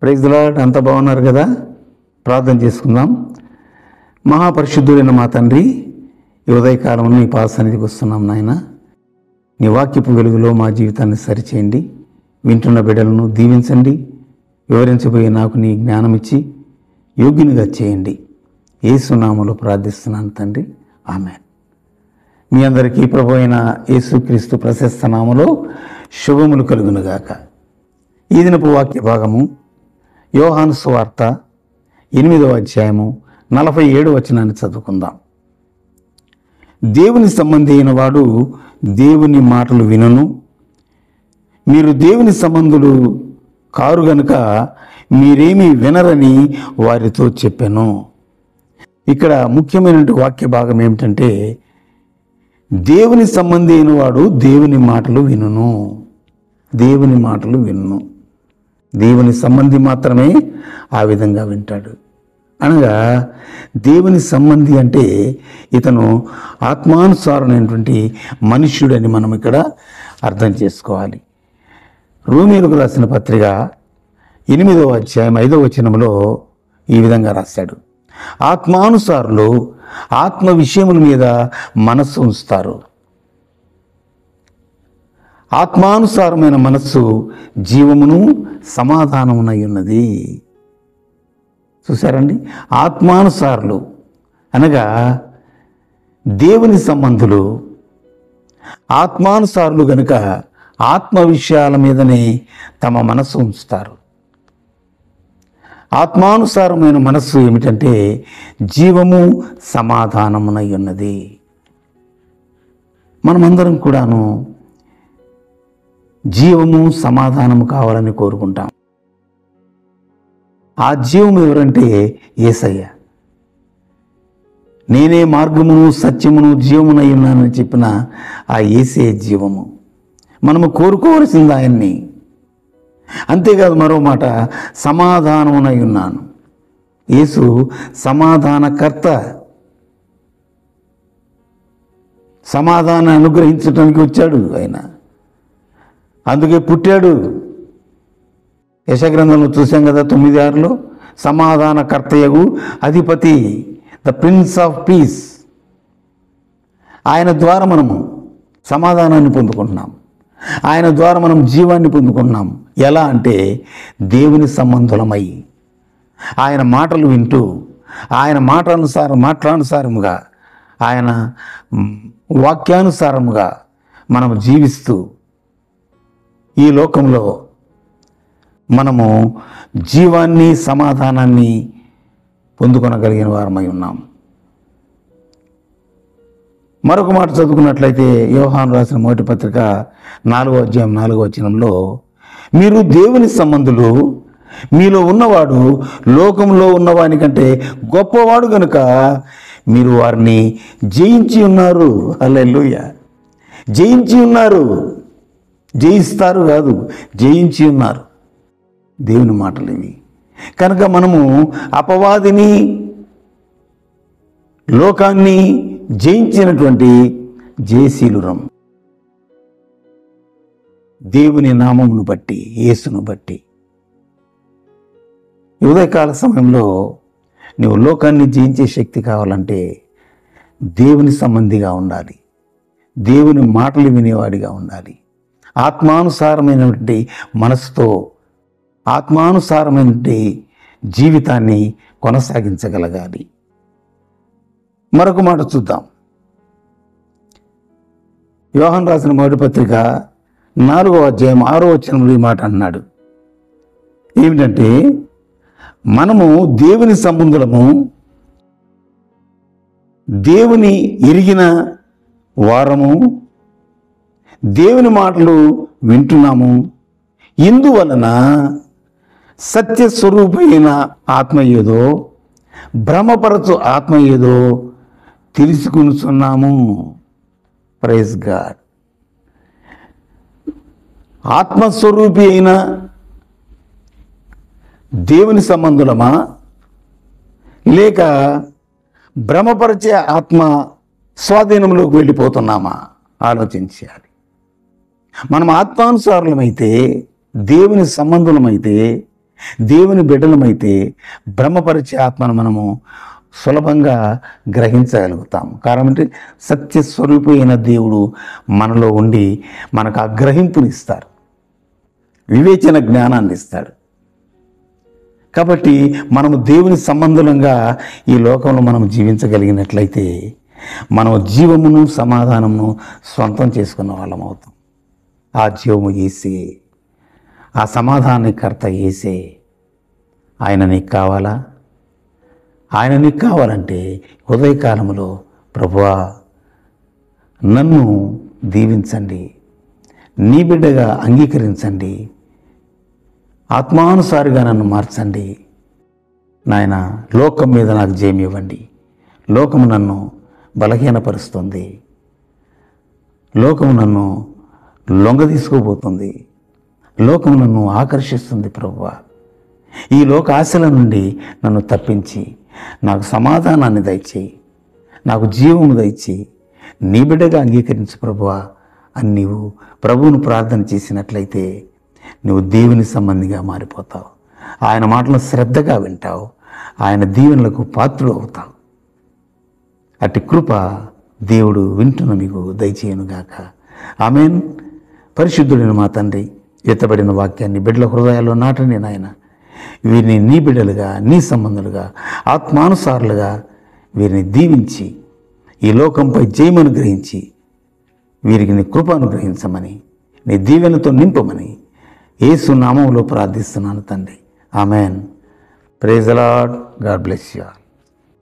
praise lord అంత బాగున్నారు కదా ప్రార్థన చేసుకుందాం మహాపరిశుద్ధుడైన మా తండ్రి ఈ ఉదయకాలంలో నీ పాద సన్నిధికి వస్తున్నాం నాయన నీ వాక్యపు వెలుగులో మా జీవితాన్ని సరిచేయండి వింటున్న బిడ్డలను దీవించండి వివరించబోయే నాకు నీ జ్ఞానం ఇచ్చి యోగ్యునిగా చేయండి ఏసునామలో ప్రార్థిస్తున్నాను తండ్రి ఆమె మీ అందరికీ ప్రభు అయిన యేసుక్రీస్తు ప్రశస్త నామలో శుభములు కలుగునుగాక ఈ దినపు వాక్య భాగము యోహాను సువార్త ఎనిమిదవ అధ్యాయము నలభై ఏడు వచనాన్ని చదువుకుందాం దేవుని సంబంధి అయిన వాడు దేవుని మాటలు వినను మీరు దేవుని సంబంధులు కారు గనుక మీరేమీ వినరని వారితో చెప్పాను ఇక్కడ ముఖ్యమైనటువంటి వాక్య భాగం ఏమిటంటే దేవుని సంబంధి అయిన వాడు దేవుని మాటలు వినును దేవుని మాటలు వినును దేవుని సంబంధి మాత్రమే ఆ విధంగా వింటాడు అనగా దేవుని సంబంధి అంటే ఇతను ఆత్మానుసారమైనటువంటి మనుష్యుడని మనం ఇక్కడ అర్థం చేసుకోవాలి రోమిలకు రాసిన పత్రిక ఎనిమిదవ అధ్యాయం ఐదవ వచనంలో ఈ విధంగా రాశాడు ఆత్మానుసారులు ఆత్మ విషయముల మీద మనస్సు ఉంచుతారు ఆత్మానుసారమైన మనస్సు జీవమును సమాధానమునై ఉన్నది చూసారండి ఆత్మానుసారులు అనగా దేవుని సంబంధులు ఆత్మానుసారులు గనుక ఆత్మ విషయాల మీదనే తమ మనస్సు ఉంచుతారు ఆత్మానుసారమైన మనస్సు ఏమిటంటే జీవము సమాధానమునై ఉన్నది మనమందరం కూడాను జీవము సమాధానము కావాలని కోరుకుంటాం ఆ జీవము ఎవరంటే ఏసయ్య నేనే మార్గమును సత్యమును జీవమునై ఉన్నానని చెప్పిన ఆ ఏసే జీవము మనము కోరుకోవలసింది ఆయన్ని అంతేకాదు మరో మాట సమాధానమునై ఉన్నాను యేసు సమాధానకర్త సమాధానం అనుగ్రహించడానికి వచ్చాడు ఆయన అందుకే పుట్టాడు యశగ్రంథంలో చూసాం కదా తొమ్మిది ఆరులో సమాధానకర్తయగు అధిపతి ద ప్రిన్స్ ఆఫ్ పీస్ ఆయన ద్వారా మనము సమాధానాన్ని పొందుకుంటున్నాం ఆయన ద్వారా మనం జీవాన్ని పొందుకుంటున్నాం ఎలా అంటే దేవుని సంబంధులమై ఆయన మాటలు వింటూ ఆయన మాటనుసారం మాటలానుసారముగా ఆయన వాక్యానుసారముగా మనం జీవిస్తూ ఈ లోకంలో మనము జీవాన్ని సమాధానాన్ని పొందుకొనగలిగిన వారమై ఉన్నాం మరొక మాట చదువుకున్నట్లయితే యోహాను రాసిన మొదటి పత్రిక నాలుగో అధ్యాయం నాలుగో వచనంలో మీరు దేవుని సంబంధులు మీలో ఉన్నవాడు లోకంలో ఉన్నవాని కంటే గొప్పవాడు గనుక మీరు వారిని జయించి ఉన్నారు అల్లెలుయ జయించి ఉన్నారు జయిస్తారు కాదు జయించి ఉన్నారు దేవుని మాటలు ఇవి కనుక మనము అపవాదిని లోకాన్ని జయించినటువంటి జయశీలురం దేవుని నామమును బట్టి యేసును బట్టి ఈ ఉదయకాల సమయంలో నువ్వు లోకాన్ని జయించే శక్తి కావాలంటే దేవుని సంబంధిగా ఉండాలి దేవుని మాటలు వినేవాడిగా ఉండాలి ఆత్మానుసారమైనటువంటి మనసుతో ఆత్మానుసారమైనటువంటి జీవితాన్ని కొనసాగించగలగాలి మరొక మాట చూద్దాం యోహన్ రాసిన మొదటి పత్రిక నాలుగో అధ్యాయం ఆరో వచనంలో ఈ మాట అన్నాడు ఏమిటంటే మనము దేవుని సంబంధులము దేవుని ఎరిగిన వారము దేవుని మాటలు వింటున్నాము ఇందువలన సత్యస్వరూపైన ఆత్మ ఏదో భ్రమపరచు ఆత్మ ఏదో తెలుసుకునిచున్నాము ప్రైజ్ గాడ్ ఆత్మస్వరూపి అయిన దేవుని సంబంధులమా లేక భ్రమపరిచే ఆత్మ స్వాధీనంలోకి వెళ్ళిపోతున్నామా ఆలోచించాలి మనం ఆత్మానుసారులమైతే దేవుని సంబంధులమైతే దేవుని బిడ్డలమైతే బ్రహ్మపరిచే ఆత్మను మనము సులభంగా గ్రహించగలుగుతాం కారణం అంటే సత్యస్వరూపి అయిన దేవుడు మనలో ఉండి మనకు ఆ గ్రహింపునిస్తారు వివేచన జ్ఞానాన్ని ఇస్తాడు కాబట్టి మనము దేవుని సంబంధంగా ఈ లోకంలో మనం జీవించగలిగినట్లయితే మనం జీవమును సమాధానమును సొంతం చేసుకున్న వాళ్ళం అవుతాం ఆ జీవము ఏసే ఆ సమాధానకర్త ఏసే ఆయన నీకు కావాలా ఆయన నీకు కావాలంటే ఉదయకాలంలో ప్రభువా నన్ను దీవించండి నీ బిడ్డగా అంగీకరించండి ఆత్మానుసారిగా నన్ను మార్చండి నాయన లోకం మీద నాకు జయం ఇవ్వండి లోకము నన్ను బలహీనపరుస్తుంది లోకము నన్ను లొంగ తీసుకోబోతుంది లోకము నన్ను ఆకర్షిస్తుంది ప్రభువ ఈ లోక ఆశల నుండి నన్ను తప్పించి నాకు సమాధానాన్ని దయచేయి నాకు జీవము దయచేయి నీ బిడ్డగా అంగీకరించు ప్రభువా అని నీవు ప్రభువును ప్రార్థన చేసినట్లయితే నువ్వు దేవుని సంబంధిగా మారిపోతావు ఆయన మాటలను శ్రద్ధగా వింటావు ఆయన దీవెనలకు పాత్రుడు అవుతావు అట్టి కృప దేవుడు వింటున్న మీకు దయచేయనుగాక ఆమెన్ పరిశుద్ధుడైన మా తండ్రి ఎత్తబడిన వాక్యాన్ని బిడ్డల హృదయాల్లో నాటండి నాయన వీరిని నీ బిడ్డలుగా నీ సంబంధులుగా ఆత్మానుసారులుగా వీరిని దీవించి ఈ లోకంపై జయమను గ్రహించి వీరికి నీ కృప అనుగ్రహించమని నీ దీవెనతో నింపమని యేసు నామంలో ప్రార్థిస్తున్నాను తండ్రి amen praise the Lord God bless you all